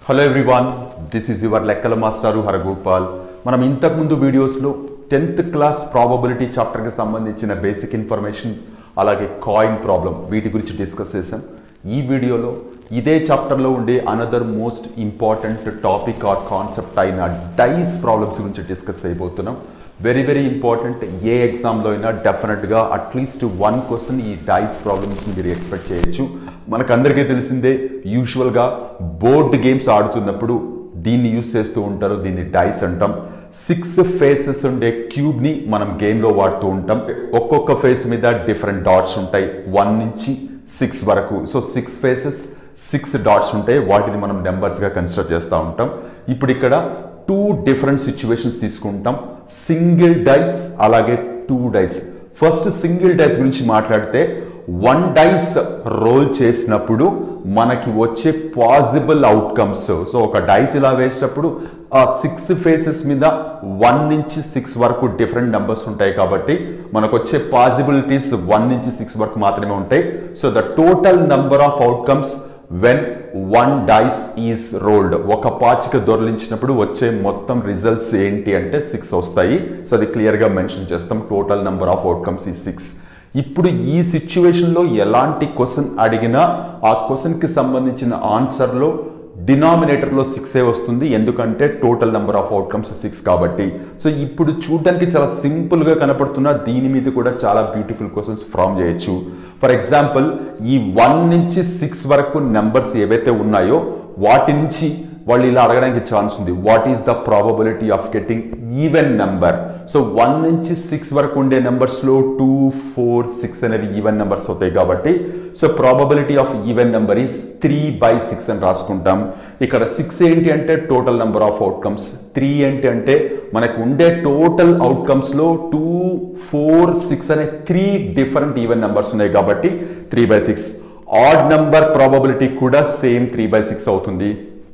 hello everyone this is your లెక్కల మాస్టారు హరగోపాల్ మనం ఇంతకుముందు వీడియోస్లో టెన్త్ క్లాస్ ప్రాబబిలిటీ చాప్టర్కి సంబంధించిన బేసిక్ ఇన్ఫర్మేషన్ అలాగే కాయిన్ ప్రాబ్లం వీటి గురించి డిస్కస్ చేసాం ఈ వీడియోలో ఇదే చాప్టర్లో ఉండే another most important topic or concept అయిన డైస్ ప్రాబ్లమ్స్ గురించి డిస్కస్ చేయబోతున్నాం వెరీ వెరీ ఇంపార్టెంట్ ఏ ఎగ్జామ్లో అయినా డెఫినెట్గా అట్లీస్ట్ వన్ క్వశ్చన్ ఈ డైస్ ప్రాబ్లమ్స్ మీరు ఎక్స్పెక్ట్ చేయొచ్చు మనకందరికీ తెలిసిందే యూజువల్గా బోర్డ్ గేమ్స్ ఆడుతున్నప్పుడు దీన్ని యూస్ చేస్తూ ఉంటారు దీన్ని డైస్ అంటాం సిక్స్ ఫేసెస్ ఉండే క్యూబ్ని మనం గేమ్లో వాడుతూ ఉంటాం ఒక్కొక్క ఫేస్ మీద డిఫరెంట్ డాట్స్ ఉంటాయి వన్ నుంచి సిక్స్ వరకు so six faces six dots ఉంటాయి వాటిని మనం నెంబర్స్గా కన్సిడర్ చేస్తూ ఉంటాం ఇప్పుడు ఇక్కడ టూ డిఫరెంట్ సిచ్యువేషన్స్ తీసుకుంటాం సింగిల్ డైస్ అలాగే two dice first single dice గురించి మాట్లాడితే వన్ డైస్ రోల్ చేసినప్పుడు మనకి వచ్చే పాసిబుల్ అవుట్కమ్స్ సో ఒక డైస్ ఇలా వేసేటప్పుడు ఆ సిక్స్ ఫేసెస్ మీద వన్ నుంచి సిక్స్ వరకు డిఫరెంట్ నెంబర్స్ ఉంటాయి కాబట్టి మనకు వచ్చే పాసిబిలిటీస్ వన్ నుంచి సిక్స్ వరకు మాత్రమే ఉంటాయి so the total number of outcomes when one dice is rolled ఒక పాచిక దొరలించినప్పుడు వచ్చే మొత్తం రిజల్ట్స్ ఏంటి అంటే సిక్స్ వస్తాయి సో అది క్లియర్గా మెన్షన్ చేస్తాం టోటల్ నెంబర్ ఆఫ్ అవుట్కమ్స్ ఈ సిక్స్ ఇప్పుడు ఈ సిచ్యువేషన్లో ఎలాంటి క్వశ్చన్ అడిగినా ఆ క్వశ్చన్కి సంబంధించిన ఆన్సర్లో డినామినేటర్లో సిక్సే వస్తుంది ఎందుకంటే total number of outcomes six కాబట్టి సో ఇప్పుడు చూడడానికి చాలా సింపుల్గా కనపడుతున్న దీని మీద కూడా చాలా బ్యూటిఫుల్ క్వశ్చన్స్ ఫ్రామ్ చేయొచ్చు ఫర్ ఎగ్జాంపుల్ ఈ వన్ నుంచి సిక్స్ వరకు నెంబర్స్ ఏవైతే ఉన్నాయో వాటి నుంచి వాళ్ళు ఇలా అడగడానికి ఛాన్స్ ఉంది what is the probability of getting even number so one నుంచి సిక్స్ వరకు ఉండే నెంబర్స్లో టూ ఫోర్ సిక్స్ అనేవి ఈవెన్ నెంబర్స్ అవుతాయి కాబట్టి so probability of even number is three by six అని రాసుకుంటాం ఇక్కడ సిక్స్ ఏంటి అంటే total number of outcomes three ఏంటి అంటే మనకు ఉండే టోటల్ అవుట్కమ్స్లో టూ ఫోర్ సిక్స్ అనే త్రీ డిఫరెంట్ ఈవెన్ నెంబర్స్ ఉన్నాయి కాబట్టి three by six odd number probability కూడా సేమ్ త్రీ బై సిక్స్ అవుతుంది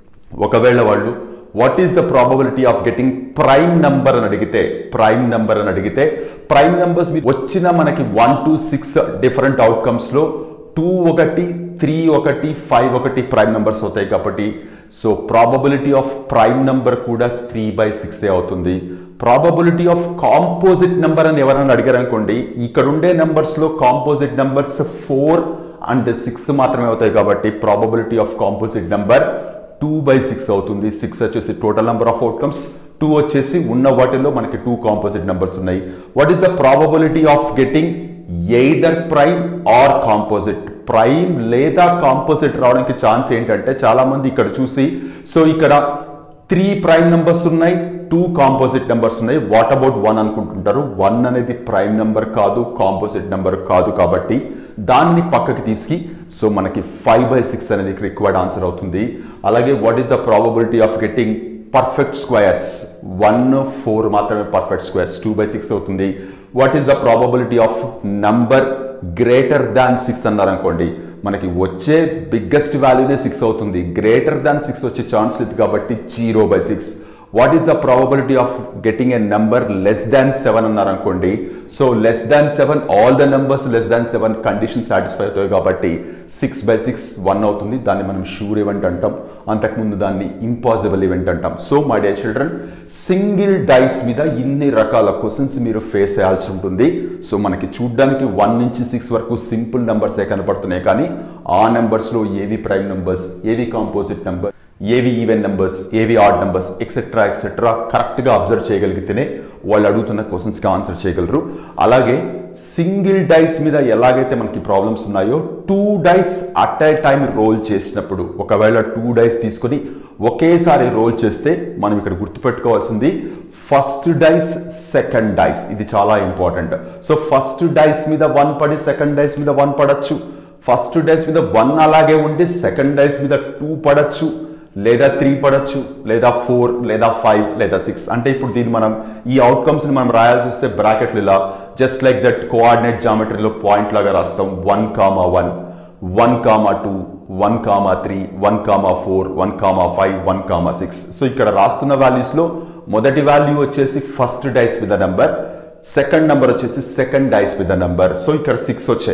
ఒకవేళ వాళ్ళు what is the probability of getting prime number అని అడిగితే ప్రైమ్ నంబర్ అని అడిగితే ప్రైమ్ నంబర్స్ వచ్చిన మనకి వన్ టు సిక్స్ డిఫరెంట్ అవుట్కమ్స్లో టూ ఒకటి త్రీ ఒకటి ఫైవ్ ఒకటి ప్రైమ్ నెంబర్స్ అవుతాయి కాబట్టి so probability of prime number కూడా త్రీ బై సిక్సే అవుతుంది ప్రాబబిలిటీ ఆఫ్ కాంపోజిట్ నెంబర్ అని ఎవరైనా అడిగారు అనుకోండి ఇక్కడ ఉండే నెంబర్స్లో composite numbers four and six మాత్రమే అవుతాయి కాబట్టి probability of composite number two by six అవుతుంది సిక్స్ వచ్చేసి total number of outcomes two వచ్చేసి ఉన్న వాటిల్లో మనకి టూ కాంపోజిట్ నెంబర్స్ ఉన్నాయి what is the probability of getting either prime or composite prime లేదా కాంపోజిట్ రావడానికి ఛాన్స్ ఏంటంటే చాలా మంది ఇక్కడ చూసి సో ఇక్కడ త్రీ ప్రైమ్ నెంబర్స్ ఉన్నాయి టూ కాంపోజిట్ నెంబర్స్ ఉన్నాయి వాట్ అబౌట్ వన్ అనుకుంటుంటారు వన్ అనేది ప్రైమ్ నెంబర్ కాదు కాంపోజిట్ నెంబర్ కాదు కాబట్టి దాన్ని పక్కకి తీసి సో మనకి ఫైవ్ బై సిక్స్ అనేది రిక్వైర్డ్ ఆన్సర్ అవుతుంది అలాగే what is the probability of getting perfect squares one four మాత్రమే perfect squares two by six అవుతుంది what is the probability of number greater than six అన్నారు అనుకోండి మనకి వచ్చే బిగ్గెస్ట్ వాల్యూనే సిక్స్ అవుతుంది గ్రేటర్ దాన్ సిక్స్ వచ్చే ఛాన్స్ లేదు కాబట్టి zero by six what is the probability of getting a number less than seven అన్నారు అనుకోండి so less than seven all the numbers less than seven condition satisfy అవుతాయి కాబట్టి six by six one అవుతుంది దాన్ని మనం sure event అంటాం అంతకుముందు దాన్ని ఇంపాసిబుల్ ఈవెంట్ అంటాం so my dear children single dice మీద ఇన్ని రకాల క్వశ్చన్స్ మీరు ఫేస్ చేయాల్సి ఉంటుంది సో మనకి చూడడానికి వన్ నుంచి సిక్స్ వరకు సింపుల్ నెంబర్సే కనపడుతున్నాయి కానీ ఆ నెంబర్స్లో ఏవి ప్రైమ్ నెంబర్స్ ఏవి కాంపోజిట్ నెంబర్ ఏవి ఈవెన్ నెంబర్స్ ఏవి ఆడ్ నెంబర్స్ ఎక్సెట్రా ఎక్సెట్రా కరెక్ట్గా అబ్జర్వ్ చేయగలిగితేనే వాళ్ళు అడుగుతున్న క్వశ్చన్స్కి ఆన్సర్ చేయగలరు అలాగే సింగిల్ డైస్ మీద ఎలాగైతే మనకి ప్రాబ్లమ్స్ ఉన్నాయో two dice at a time roll చేసినప్పుడు ఒకవేళ టూ డైస్ తీసుకొని ఒకేసారి రోల్ చేస్తే మనం ఇక్కడ గుర్తుపెట్టుకోవాల్సింది ఫస్ట్ డైస్ సెకండ్ డైస్ ఇది చాలా ఇంపార్టెంట్ సో ఫస్ట్ డైస్ మీద వన్ పడి సెకండ్ డైస్ మీద వన్ పడచ్చు ఫస్ట్ డైస్ మీద వన్ అలాగే ఉండి సెకండ్ డైస్ మీద టూ పడచ్చు లేదా త్రీ పడచ్చు లేదా ఫోర్ లేదా ఫైవ్ లేదా సిక్స్ అంటే ఇప్పుడు దీన్ని మనం ఈ అవుట్కమ్స్ని మనం రాయాల్సి వస్తే బ్రాకెట్లు ఇలా జస్ట్ లైక్ దట్ కోఆర్డినేట్ జామెట్రీలో పాయింట్ లాగా రాస్తాం one comma one one comma two one comma three one comma four one comma five one comma six so ఇక్కడ రాస్తున్న వాల్యూస్లో మొదటి వాల్యూ వచ్చేసి first dice with the number second number వచ్చేసి second dice with the number so ఇక్కడ six వచ్చాయి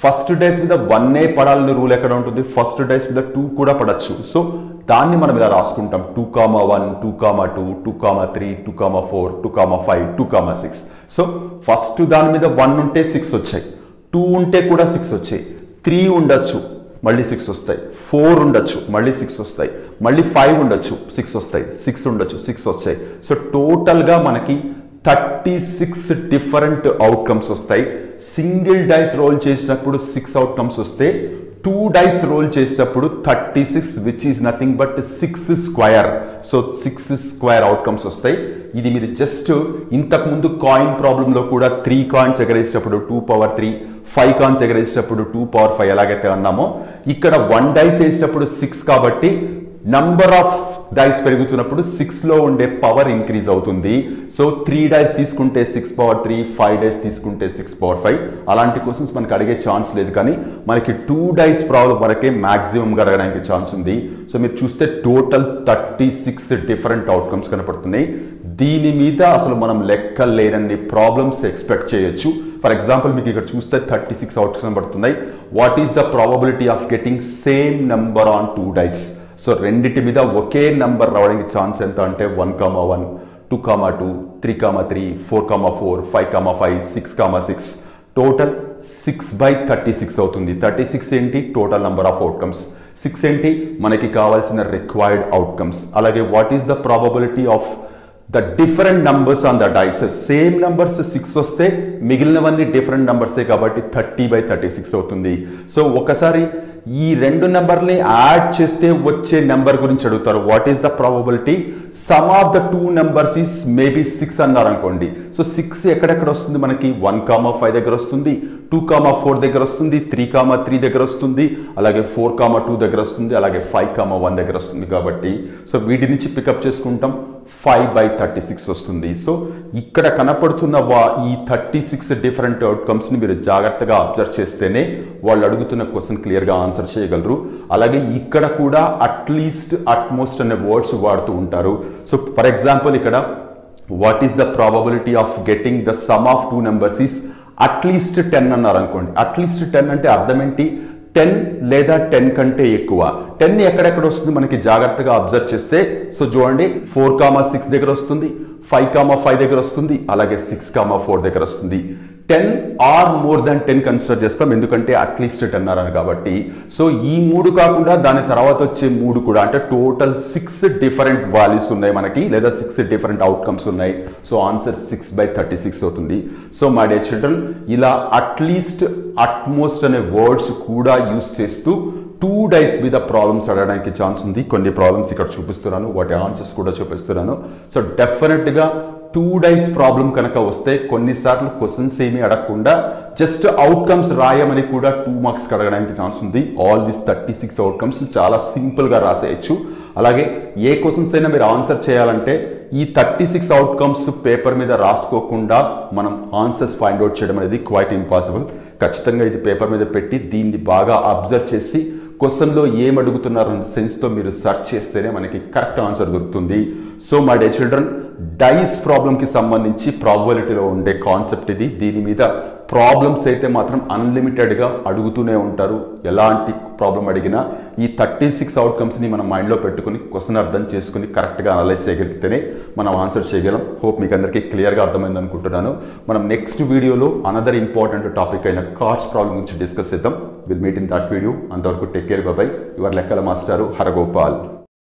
first dice మీద వన్నే పడాలని రూల్ ఎక్కడ ఉంటుంది ఫస్ట్ డైస్ మీద టూ కూడా పడచ్చు సో దాన్ని మనం ఇలా రాసుకుంటాం two comma one two comma two two comma three two comma four two comma five two comma six so first దాని మీద వన్ ఉంటే సిక్స్ వచ్చాయి టూ ఉంటే కూడా సిక్స్ వచ్చాయి త్రీ ఉండొచ్చు మళ్ళీ సిక్స్ వస్తాయి ఫోర్ ఉండొచ్చు మళ్ళీ సిక్స్ వస్తాయి మళ్ళీ ఫైవ్ ఉండొచ్చు సిక్స్ వస్తాయి సిక్స్ ఉండొచ్చు సిక్స్ వచ్చాయి సో టోటల్గా మనకి థర్టీ సిక్స్ డిఫరెంట్ అవుట్కమ్స్ వస్తాయి సింగిల్ డైస్ రోల్ చేసినప్పుడు సిక్స్ అవుట్కమ్స్ వస్తే టూ డైస్ రోల్ చేసేటప్పుడు thirty six which is nothing but six square so six square outcomes వస్తాయి ఇది మీరు జస్ట్ ఇంతకుముందు కాయిన్ ప్రాబ్లంలో కూడా త్రీ కాయిన్స్ ఎగరేసేటప్పుడు two power three five coins ఎగరేసేటప్పుడు టూ పవర్ ఫైవ్ ఎలాగైతే అన్నామో ఇక్కడ వన్ డైస్ వేసేటప్పుడు సిక్స్ కాబట్టి నంబర్ ఆఫ్ డైస్ పెరుగుతున్నప్పుడు సిక్స్లో ఉండే పవర్ ఇంక్రీజ్ అవుతుంది సో త్రీ డైస్ తీసుకుంటే six power three five dice తీసుకుంటే సిక్స్ పవర్ ఫైవ్ అలాంటి క్వశ్చన్స్ మనకి అడిగే ఛాన్స్ లేదు కానీ మనకి టూ డైస్ ప్రాబ్లం వరకే మ్యాక్సిమంగా అడగడానికి ఛాన్స్ ఉంది సో మీరు చూస్తే total thirty six different outcomes కనపడుతున్నాయి దీని మీద అసలు మనం లెక్క లేనన్ని ప్రాబ్లమ్స్ ఎక్స్పెక్ట్ చేయొచ్చు ఫర్ ఎగ్జాంపుల్ మీకు ఇక్కడ చూస్తే థర్టీ సిక్స్ అవుట్కమ్స్ కనబడుతున్నాయి what is the probability of getting same number on two dice so రెండిటి మీద ఒకే నెంబర్ రావడానికి ఛాన్స్ ఎంత అంటే one comma one two comma two three comma three four comma four five comma five six comma six total six by thirty six అవుతుంది thirty six ఏంటి total number of outcomes six ఏంటి మనకి కావాల్సిన required outcomes అలాగే what is the probability of the different numbers on the dice same numbers six వస్తే మిగిలినవన్నీ different నంబర్సే కాబట్టి థర్టీ బై థర్టీ సిక్స్ అవుతుంది సో ఒకసారి ఈ రెండు నెంబర్ని యాడ్ చేస్తే వచ్చే నెంబర్ గురించి అడుగుతారు what is the probability sum of the two numbers is maybe six అన్నారు అనుకోండి సో సిక్స్ ఎక్కడెక్కడ వస్తుంది మనకి వన్ కామా ఫైవ్ దగ్గర వస్తుంది టూ కామా ఫోర్ దగ్గర వస్తుంది త్రీ కామా త్రీ దగ్గర వస్తుంది అలాగే ఫోర్ కామా టూ దగ్గర వస్తుంది అలాగే ఫైవ్ కామా వన్ దగ్గర వస్తుంది కాబట్టి సో వీటి నుంచి పికప్ చేసుకుంటాం ఫైవ్ బై థర్టీ సిక్స్ వస్తుంది సో ఇక్కడ కనపడుతున్న వా ఈ థర్టీ సిక్స్ డిఫరెంట్ అవుట్కమ్స్ని మీరు జాగ్రత్తగా అబ్జర్వ్ చేస్తేనే వాళ్ళు అడుగుతున్న క్వశ్చన్ క్లియర్గా ఆన్సర్ చేయగలరు అలాగే ఇక్కడ కూడా అట్లీస్ట్ అట్మోస్ట్ అనే వర్డ్స్ వాడుతూ ఉంటారు సో ఫర్ ఎగ్జాంపుల్ ఇక్కడ what is the probability of getting the sum of two numbers is at least ten అన్నారు అనుకోండి అట్లీస్ట్ టెన్ అంటే అర్థం ఏంటి టెన్ లేదా టెన్ కంటే ఎక్కువ టెన్ ఎక్కడెక్కడ వస్తుంది మనకి జాగ్రత్తగా అబ్జర్వ్ చేస్తే సో చూడండి ఫోర్ కామా సిక్స్ దగ్గర వస్తుంది ఫైవ్ కామా ఫైవ్ దగ్గర వస్తుంది అలాగే సిక్స్ కామా ఫోర్ దగ్గర వస్తుంది ten or more than ten consider చేస్తాం ఎందుకంటే అట్లీస్ట్ టెన్ అన్నారు కాబట్టి సో ఈ మూడు కాకుండా దాని తర్వాత వచ్చే మూడు కూడా అంటే టోటల్ సిక్స్ డిఫరెంట్ వాల్యూస్ ఉన్నాయి మనకి లేదా సిక్స్ డిఫరెంట్ అవుట్కమ్స్ ఉన్నాయి so answer six by thirty six అవుతుంది సో మై డే చిల్డ్రన్ ఇలా అట్లీస్ట్ అట్మోస్ట్ అనే వర్డ్స్ కూడా యూస్ చేస్తూ టూ డైస్ మీద ప్రాబ్లమ్స్ అడగడానికి ఛాన్స్ ఉంది కొన్ని ప్రాబ్లమ్స్ ఇక్కడ చూపిస్తున్నాను వాటి ఆన్సర్స్ కూడా చూపిస్తున్నాను సో డెఫినెట్గా టూ డైస్ ప్రాబ్లం కనుక వస్తే కొన్నిసార్లు క్వశ్చన్స్ ఏమీ అడగకుండా జస్ట్ అవుట్కమ్స్ రాయమని కూడా టూ మార్క్స్ అడగడానికి ఛాన్స్ ఉంది all this thirty six outcomes చాలా సింపుల్గా రాసేయచ్చు అలాగే ఏ క్వశ్చన్స్ అయినా మీరు ఆన్సర్ చేయాలంటే ఈ థర్టీ సిక్స్ అవుట్కమ్స్ పేపర్ మీద రాసుకోకుండా మనం ఆన్సర్స్ ఫైండ్ అవుట్ చేయడం అనేది క్వైట్ ఇంపాసిబుల్ ఖచ్చితంగా ఇది పేపర్ మీద పెట్టి దీన్ని బాగా అబ్జర్వ్ చేసి క్వశ్చన్లో ఏం అడుగుతున్నారు అనే సెన్స్తో మీరు సెర్చ్ చేస్తేనే మనకి కరెక్ట్ ఆన్సర్ దొరుకుతుంది so my dear children dice ప్రాబ్లంకి సంబంధించి ప్రాబిలిటీలో ఉండే కాన్సెప్ట్ ఇది దీని మీద ప్రాబ్లమ్స్ అయితే మాత్రం అన్లిమిటెడ్గా అడుగుతూనే ఉంటారు ఎలాంటి ప్రాబ్లం అడిగినా ఈ థర్టీ సిక్స్ అవుట్కమ్స్ని మనం మైండ్లో పెట్టుకుని క్వశ్చన్ అర్థం చేసుకుని కరెక్ట్గా అనలైజ్ చేయగలిగితేనే మనం ఆన్సర్ చేయగలం హోప్ మీకు అందరికీ క్లియర్గా అర్థమైంది అనుకుంటున్నాను మనం నెక్స్ట్ వీడియోలో అనదర్ ఇంపార్టెంట్ టాపిక్ అయిన కార్డ్స్ ప్రాబ్లం గురించి డిస్కస్ చేద్దాం will meet in that video అంతవరకు టేక్ కేర్ బాబాయ్ యువర్ లెక్కల మాస్టారు హరగోపాల్